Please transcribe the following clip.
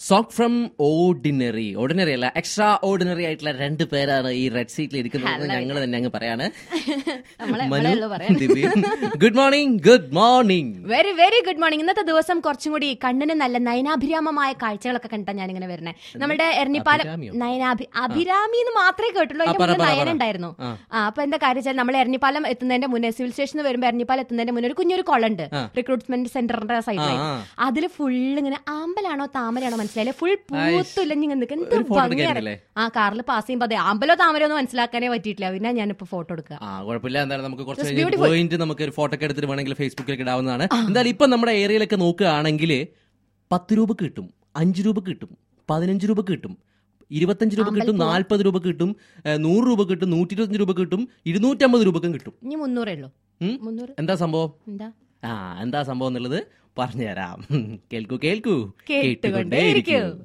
Soak from ordinary ordinary അല്ല extraordinary ആയിട്ടുള്ള രണ്ട് പേരാണ് ഈ റെഡ് സീറ്റിൽ ഇരിക്കുന്നത് ഞങ്ങൾ തന്നെ അങ്ങ് പറയാണ് നമ്മളെ നമ്മളെ ഉള്ളു പറയാൻ good morning good morning very very good morning ഇന്നത്തെ ദിവസം കുറച്ചും കൂടി കണ്ണിന് നല്ല നയനാഭിരാമമായ കാഴ്ചകളൊക്കെ കണ്ടാ ഞാൻ ഇങ്ങനെ വരുന്നത് നമ്മുടെ എരണിപ്പാലം അഭിരാമിയോ? നയനാഭി അഭിരാമി എന്ന് മാത്രമേ കേട്ടുള്ളൂ അതിന്റെ പറ, മുന്നേ പറ, നയന പറ. ഉണ്ടായിരുന്നു ആ. ആ അപ്പൊ എന്താ കാര്യം വെച്ചാൽ നമ്മൾ എരണിപ്പാലം എത്തുന്നതിന്റെ മുന്നേ സിവിൽ സ്റ്റേഷനിൽ വരുമ്പോൾ എരണിപ്പാലം എത്തുന്നതിന്റെ മുന്നേ ഒരു കുഞ്ഞൊരു കുളമുണ്ട് റിക്രൂട്ട്മെന്റ് സെന്ററിന്റെ സൈഡിലായി ആ. അതിൽ ഫുള്ള് ഇങ്ങനെ ആമ്പലാണോ താമരയാണോ മനസ്സിലായില്ലേ ഫുൾ പൂത്തുലഞ്ഞിങ്ങനെ നിൽക്കുക എന്ത് ഒരു photo ഭംഗിയാണ് എടുക്കാനില്ലേ? ആ കാറിൽ പാസ് ചെയ്യുമ്പോൾ അതെ ആമ്പലോ താമരയോ ഒന്നും മനസ്സിലാക്കാനേ പറ്റിയിട്ടില്ല പിന്നെ ഞാനിപ്പോ ഫോട്ടോ എടുക്കുക ആ കുഴപ്പമില്ല എന്താണ് നമുക്ക് കുറച്ച് Just കഴിഞ്ഞ് beautiful. പോയിന്റ് നമുക്ക് ഒരു ഫോട്ടോ ഒക്കെ എടുത്തിട്ട് വേണമെങ്കിൽ ഫേസ്ബുക്കിലേക്ക് ഇടാവുന്നതാണ് എന്തായാലും ഇപ്പൊ നമ്മുടെ ഏരിയയിലൊക്കെ നോക്കുകയാണെങ്കിൽ പത്ത് രൂപക്ക് കിട്ടും അഞ്ച് രൂപക്ക് കിട്ടും പതിനഞ്ച് രൂപക്ക് കിട്ടും ഇരുപത്തഞ്ച് രൂപ കിട്ടും നാല്പത് രൂപ കിട്ടും ഏഹ്, നൂറ് രൂപ കിട്ടും നൂറ്റി ഇരുപത്തഞ്ച് രൂപ കിട്ടും ഇരുന്നൂറ്റമ്പത് രൂപക്കും കിട്ടും ഇനി മുന്നൂറേ ഉള്ളൂ ഉം? മുന്നൂറ് എന്താ സംഭവം എന്താ ആ എന്താ സംഭവം എന്നുള്ളത് പറഞ്ഞുതരാം കേൾക്കൂ കേൾക്കൂ കേട്ടുകൊണ്ടേയിരിക്കൂ.